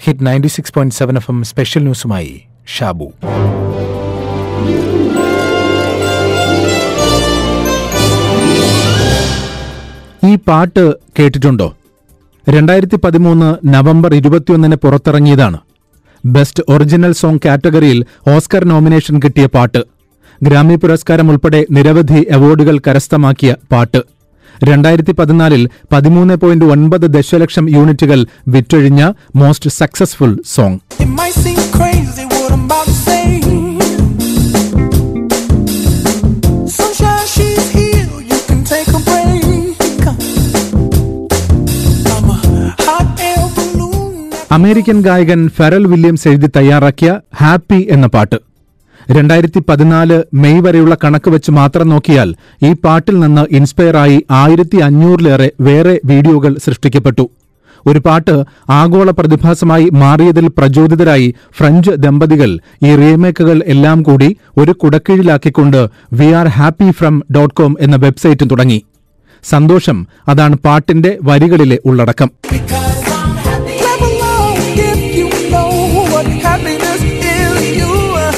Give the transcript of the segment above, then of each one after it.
Hit ninety six point seven F M special ന്യൂസുമായി ഷാബു ഈ പാട്ട് കേട്ടിട്ടുണ്ടോ രണ്ടായിരത്തി പതിമൂന്ന് നവംബർ ഇരുപത്തിയൊന്നിന് പുറത്തിറങ്ങിയതാണ് ബെസ്റ്റ് ഒറിജിനൽ സോങ് കാറ്റഗറിയിൽ ഓസ്കർ നോമിനേഷൻ കിട്ടിയ പാട്ട് ഗ്രാമി പുരസ്കാരം ഉൾപ്പെടെ നിരവധി അവാർഡുകൾ കരസ്ഥമാക്കിയ പാട്ട് രണ്ടായിരത്തി പതിനാലിൽ പതിമൂന്ന് പോയിന്റ് ഒൻപത് ദശലക്ഷം യൂണിറ്റുകൾ വിറ്റൊഴിഞ്ഞ most successful song It might seem crazy what I'm about to say. Sunshine, she's here. You can take a break. I'm a hot air balloon. American ഗായകൻ ഫെറൽ വില്യംസ് എഴുതി തയ്യാറാക്കിയ ഹാപ്പി എന്ന പാട്ട് രണ്ടായിരത്തി പതിനാല് മെയ് വരെയുള്ള കണക്ക് വെച്ച് മാത്രം നോക്കിയാൽ ഈ പാട്ടിൽ നിന്ന് ഇൻസ്പയറായി ആയിരത്തി അഞ്ഞൂറിലേറെ വേറെ വീഡിയോകൾ സൃഷ്ടിക്കപ്പെട്ടു ഒരു പാട്ട് ആഗോള പ്രതിഭാസമായി മാറിയതിൽ പ്രചോദിതരായി ഫ്രഞ്ച് ദമ്പതികൾ ഈ റീമേക്കുകൾ എല്ലാം കൂടി ഒരു കുടക്കീഴിലാക്കിക്കൊണ്ട് we are happy from dot com എന്ന വെബ്സൈറ്റ് തുടങ്ങി സന്തോഷം അതാണ് പാട്ടിന്റെ വരികളിലെ ഉള്ളടക്കം Because I'm happy. Clap along if you know what happiness is. You are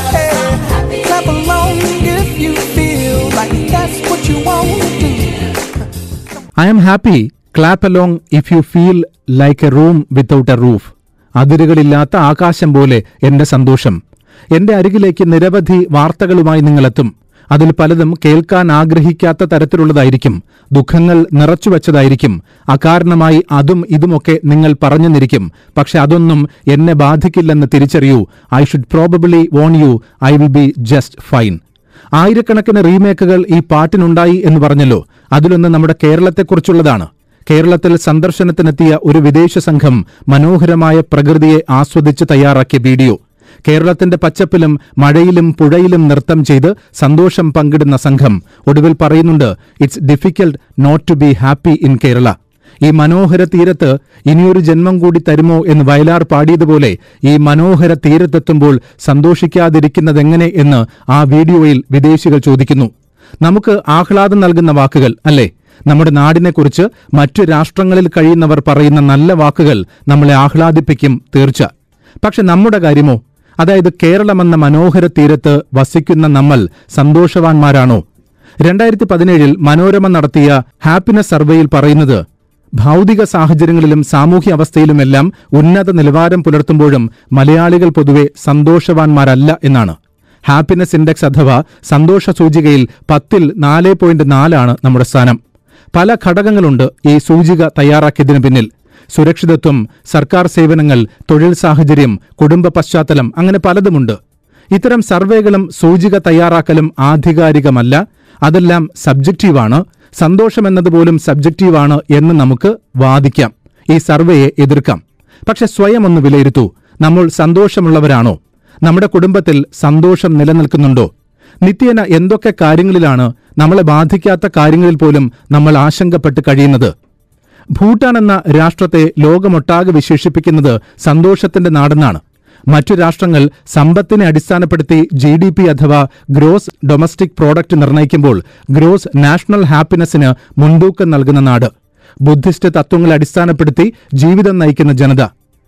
happy. Clap along if you feel like that's what you want to do. I am happy clap along if you feel like a room without a roof അതിരുകളില്ലാത്ത ആകാശം പോലെ എന്റെ സന്തോഷം എന്റെ അരികിലേക്ക് നിരവധി വാർത്തകളുമായി നിങ്ങളെത്തും അതിൽ പലതും കേൾക്കാൻ ആഗ്രഹിക്കാത്ത തരത്തിലുള്ളതായിരിക്കും ദുഃഖങ്ങൾ നിറച്ചുവച്ചതായിരിക്കും അകാരണമായി അതും ഇതുമൊക്കെ നിങ്ങൾ പറഞ്ഞെന്നിരിക്കും പക്ഷെ അതൊന്നും എന്നെ ബാധിക്കില്ലെന്ന് തിരിച്ചറിയൂ I should probably warn you I will be just fine ആയിരക്കണക്കിന് റീമേക്കുകൾ ഈ പാട്ടിനുണ്ടായി എന്ന് പറഞ്ഞല്ലോ അതിലൊന്ന് നമ്മുടെ കേരളത്തെക്കുറിച്ചുള്ളതാണ് കേരളത്തിൽ സന്ദർശനത്തിനെത്തിയ ഒരു വിദേശ സംഘം മനോഹരമായ പ്രകൃതിയെ ആസ്വദിച്ച് തയ്യാറാക്കിയ വീഡിയോ കേരളത്തിന്റെ പച്ചപ്പിലും മഴയിലും പുഴയിലും നൃത്തം ചെയ്ത് സന്തോഷം പങ്കിടുന്ന സംഘം ഒടുവിൽ പറയുന്നുണ്ട് it's difficult not to be happy in Kerala ഈ മനോഹര തീരത്ത് ഇനിയൊരു ജന്മം കൂടി തരുമോ എന്ന് വയലാർ പാടിയതുപോലെ ഈ മനോഹര തീരത്തെത്തുമ്പോൾ സന്തോഷിക്കാതിരിക്കുന്നതെങ്ങനെ എന്ന് ആ വീഡിയോയിൽ വിദേശികൾ ചോദിക്കുന്നു നമുക്ക് ആഹ്ലാദം നൽകുന്ന വാക്കുകൾ അല്ലേ നമ്മുടെ നാടിനെക്കുറിച്ച് മറ്റു രാഷ്ട്രങ്ങളിൽ കഴിയുന്നവർ പറയുന്ന നല്ല വാക്കുകൾ നമ്മളെ ആഹ്ലാദിപ്പിക്കും തീർച്ച പക്ഷെ നമ്മുടെ കാര്യമോ അതായത് കേരളമെന്ന മനോഹര തീരത്ത് വസിക്കുന്ന നമ്മൾ സന്തോഷവാന്മാരാണോ രണ്ടായിരത്തി പതിനേഴിൽ മനോരമ നടത്തിയ ഹാപ്പിനെസ് സർവേയിൽ പറയുന്നത് ഭൗതിക സാഹചര്യങ്ങളിലും സാമൂഹ്യ അവസ്ഥയിലുമെല്ലാം ഉന്നത നിലവാരം പുലർത്തുമ്പോഴും മലയാളികൾ പൊതുവെ സന്തോഷവാന്മാരല്ല എന്നാണ് ഹാപ്പിനെസ് ഇൻഡെക്സ് അഥവാ സന്തോഷ സൂചികയിൽ പത്തിൽ നാല് പോയിന്റ് നാലാണ് നമ്മുടെ സ്ഥാനം പല ഘടകങ്ങളുണ്ട് ഈ സൂചിക തയ്യാറാക്കിയതിനു പിന്നിൽ സുരക്ഷിതത്വം സർക്കാർ സേവനങ്ങൾ തൊഴിൽ സാഹചര്യം കുടുംബ പശ്ചാത്തലം അങ്ങനെ പലതുമുണ്ട് ഇത്തരം സർവേകളും സൂചിക തയ്യാറാക്കലും ആധികാരികമല്ല അതെല്ലാം സബ്ജക്റ്റീവാണ് സന്തോഷമെന്നതുപോലും സബ്ജക്റ്റീവാണ് എന്ന് നമുക്ക് വാദിക്കാം ഈ സർവേയെ എതിർക്കാം പക്ഷെ സ്വയം ഒന്ന് വിലയിരുത്തൂ നമ്മൾ സന്തോഷമുള്ളവരാണോ നമ്മുടെ കുടുംബത്തിൽ സന്തോഷം നിലനിൽക്കുന്നുണ്ടോ നിത്യേന എന്തൊക്കെ കാര്യങ്ങളിലാണ് നമ്മളെ ബാധിക്കാത്ത കാര്യങ്ങളിൽ പോലും നമ്മൾ ആശങ്കപ്പെട്ട് കഴിയുന്നത് ഭൂട്ടാൻ എന്ന രാഷ്ട്രത്തെ ലോകമൊട്ടാകെ വിശേഷിപ്പിക്കുന്നത് സന്തോഷത്തിന്റെ നാടെന്നാണ് മറ്റു രാഷ്ട്രങ്ങൾ സമ്പത്തിനെ അടിസ്ഥാനപ്പെടുത്തി ജി ഡി പി അഥവാ ഗ്രോസ് ഡൊമസ്റ്റിക് പ്രോഡക്റ്റ് നിർണ്ണയിക്കുമ്പോൾ ഗ്രോസ് നാഷണൽ ഹാപ്പിനെസ്സിന് മുൻതൂക്കം നൽകുന്ന നാട് ബുദ്ധിസ്റ്റ് തത്വങ്ങളെ അടിസ്ഥാനപ്പെടുത്തി ജീവിതം നയിക്കുന്ന ജനത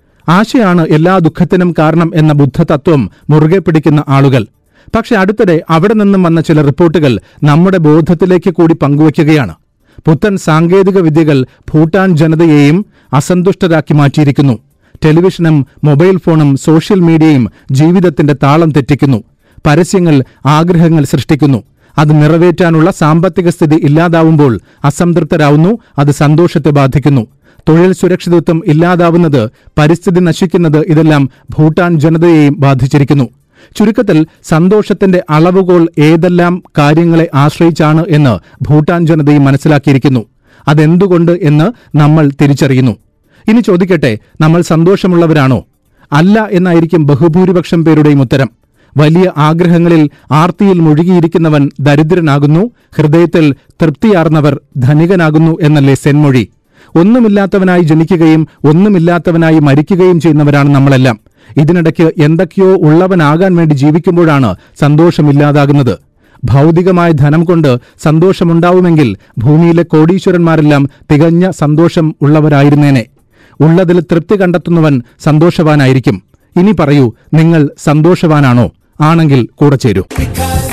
ആശയാണ് എല്ലാ ദുഃഖത്തിനും കാരണം എന്ന ബുദ്ധതത്വം മുറുകെ പിടിക്കുന്ന ആളുകൾ പക്ഷെ അടുത്തിടെ അവിടെ നിന്നും വന്ന ചില റിപ്പോർട്ടുകൾ നമ്മുടെ ബോധത്തിലേക്ക് കൂടി പങ്കുവയ്ക്കുകയാണ് പുത്തൻ സാങ്കേതിക വിദ്യകൾ ഭൂട്ടാൻ ജനതയെയും അസന്തുഷ്ടരാക്കി മാറ്റിയിരിക്കുന്നു ടെലിവിഷനും മൊബൈൽ ഫോണും സോഷ്യൽ മീഡിയയും ജീവിതത്തിന്റെ താളം തെറ്റിക്കുന്നു പരസ്യങ്ങൾ ആഗ്രഹങ്ങൾ സൃഷ്ടിക്കുന്നു അത് നിറവേറ്റാനുള്ള സാമ്പത്തിക സ്ഥിതി ഇല്ലാതാവുമ്പോൾ അസംതൃപ്തരാവുന്നു അത് സന്തോഷത്തെ ബാധിക്കുന്നു തൊഴിൽ സുരക്ഷിതത്വം ഇല്ലാതാവുന്നത് പരിസ്ഥിതി നശിക്കുന്നത് ഇതെല്ലാം ഭൂട്ടാൻ ജനതയെയും ബാധിച്ചിരിക്കുന്നു ചുരുക്കത്തിൽ സന്തോഷത്തിന്റെ അളവുകോൽ ഏതെല്ലാം കാര്യങ്ങളെ ആശ്രയിച്ചാണ് എന്ന് ഭൂട്ടാൻ ജനതയും മനസ്സിലാക്കിയിരിക്കുന്നു അതെന്തുകൊണ്ട് എന്ന് നമ്മൾ തിരിച്ചറിയുന്നു ഇനി ചോദിക്കട്ടെ നമ്മൾ സന്തോഷമുള്ളവരാണോ അല്ല എന്നായിരിക്കും ബഹുഭൂരിപക്ഷം പേരുടെയും ഉത്തരം വലിയ ആഗ്രഹങ്ങളിൽ ആർത്തിയിൽ മുഴുകിയിരിക്കുന്നവൻ ദരിദ്രനാകുന്നു ഹൃദയത്തിൽ തൃപ്തിയാർന്നവർ ധനികനാകുന്നു എന്നല്ലേ സെൻമൊഴി ഒന്നുമില്ലാത്തവനായി ജനിക്കുകയും ഒന്നുമില്ലാത്തവനായി മരിക്കുകയും ചെയ്യുന്നവരാണ് നമ്മളെല്ലാം ഇതിനിടയ്ക്ക് എന്തൊക്കെയോ ഉള്ളവനാകാൻ വേണ്ടി ജീവിക്കുമ്പോഴാണ് സന്തോഷമില്ലാതാകുന്നത് ഭൗതികമായ ധനം കൊണ്ട് സന്തോഷമുണ്ടാവുമെങ്കിൽ ഭൂമിയിലെ കോടീശ്വരന്മാരെല്ലാം തികഞ്ഞ സന്തോഷം ഉള്ളവരായിരുന്നേനെ ഉള്ളതിൽ തൃപ്തി കണ്ടെത്തുന്നവൻ സന്തോഷവാനായിരിക്കും ഇനി പറയൂ നിങ്ങൾ സന്തോഷവാനാണോ ആണെങ്കിൽ കൂടെ ചേരൂ Because